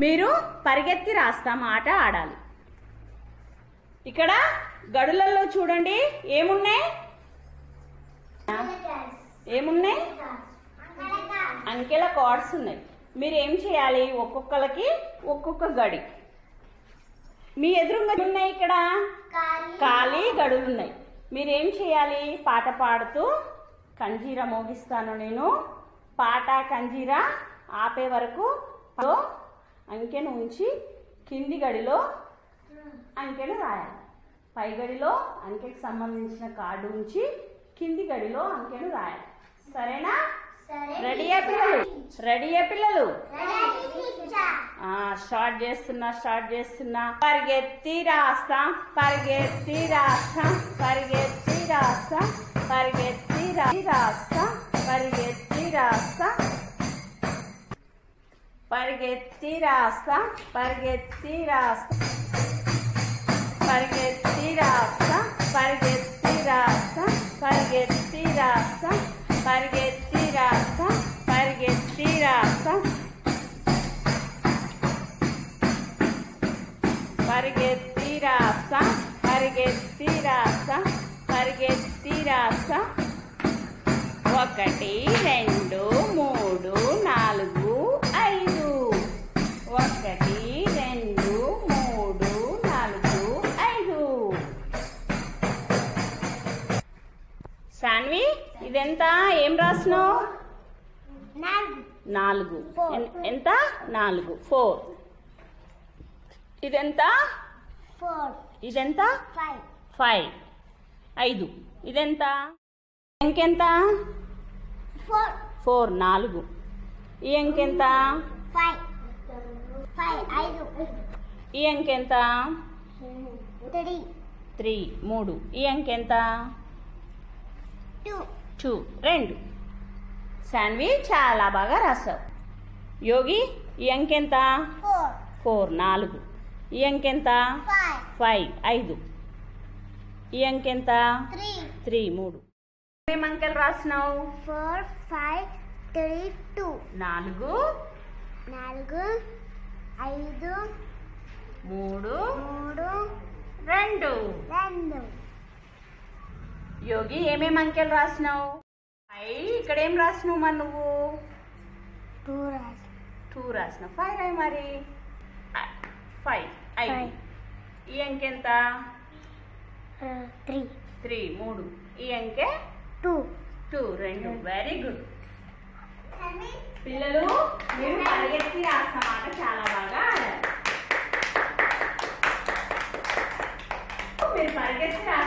మీరు పరిగెత్తి రాస్తాం ఆట ఆడాలి ఇక్కడ గడులలో చూడండి ఏమున్నాయి ఏమున్నాయి అంకెల కార్డ్స్ ఉన్నాయి మీరు ఏం చేయాలి ఒక్కొక్కరికి ఒక్కొక్క గడి మీ ఎదురుగా ఉన్నాయి ఇక్కడ ఖాళీ గడులు ఉన్నాయి మీరేం చేయాలి పాట పాడుతూ కంజీర మోగిస్తాను నేను పాట కంజీర ఆపే వరకు తో అంకెను ఉంచి కింది గడిలో అంకెను రాయాలి పై గడిలో అంకెకి సంబంధించిన కార్డు ఉంచి కింది గడిలో అంకెను రాయాలి సరేనా రెడీయా పిల్లలు రెడీయా పిల్లలు ఆ స్టార్ట్ చేస్తున్నా స్టార్ట్ చేస్తున్నా పరిగెత్తి రాస్తా పరిగెత్తి రాస్తా పరిగెత్తి రాస్తా పరిగెత్తి రా- రాస్తా పరిగెత్తి రాస్తా పరిగెత్తి రాస్తా పరిగెత్తి రాస్తా పరిగెత్తి రాస్తా పరిగెత్తి రాస్తా పరిగెత్తి రాస్తా పరిగెత్తి రాస్తా పరిగెత్తి రాస్తా పరిగెత్తి రాస్తా పరిగెత్తి రాస్తా పరిగెత్తి రాస్తా ఒకటి రెండు మూడు నాలుగు ఐదు ఒకటి రెండు మూడు నాలుగు ఐదు సాన్వి ఇదెంత ఏం రాసినావు నాలుగు ఎన్- ఎంత నాలుగు ఫోర్ ఇదెంత ఇదెంత ఫైవ్ ఐదు ఇదెంత ఇంకెంత ఫోర్ నాలుగు ఈ అంకెంత ఈ అంకెంత త్రీ మూడు ఈ అంకెంత టూ రెండు శాన్వి చాలా బాగా రాసావు యోగి ఈ అంకెంత ఫోర్ నాలుగు ఈ అంకెంత ఫైవ్ ఐదు ఈ అంకెంత త్రీ మూడు ఏం అంకెలు రాసినావు ఫోర్ ఫైవ్ త్రీ టూ నాలుగు నాలుగు ఐదు మూడు మూడు రెండు రెండు యోగి ఏమేం అంకెలు రాసినావు ఫైవ్ ఇక్కడ ఏం రాసినావు మరి నువ్వు టూ రాసి టూ రాసినావు ఫైవ్ రాయి మరి ఫైవ్ ఐదు Five. ఈ అంకె ఎంత త్రీ త్రీ మూడు ఈ అంకె టూ టూ రెండు వెరీ గుడ్ పిల్లలు మీరు పరిగెత్తి రాస్తామాట చాలా బాగా ఆడారు మీరు పరిగెత్తి రా